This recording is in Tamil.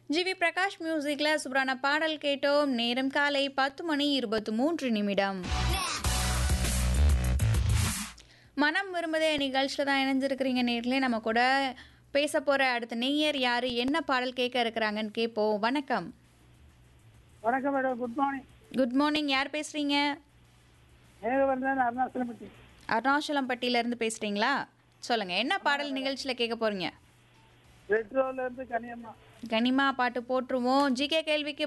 ஜிவி பிரகாஷ் மியூசிக்ல சூப்பரான பாடல் கேட்டோம் நேரம் காலை பத்து மணி இருபத்தி மூன்று நிமிடம் மனம் விரும்புதே நிகழ்ச்சியில் தான் இணைஞ்சிருக்கிறீங்க நேர்லயே நம்ம கூட பேச போற அடுத்த நேயர் யாரு என்ன பாடல் கேட்க இருக்கிறாங்கன்னு கேட்போம் வணக்கம் வணக்கம் madam good morning good morning யார் பேசுறீங்க மேகவர்தன் அருணாச்சலம்பட்டி அருணாச்சலம்பட்டியில இருந்து பேசுறீங்களா சொல்லுங்க என்ன பாடல் நிகழ்ச்சியில கேட்க போறீங்க ரெட்ரோல இருந்து கனியம்மா கனிமா பாட்டு போட்டுருவோம் ஜிகே கேள்விக்கு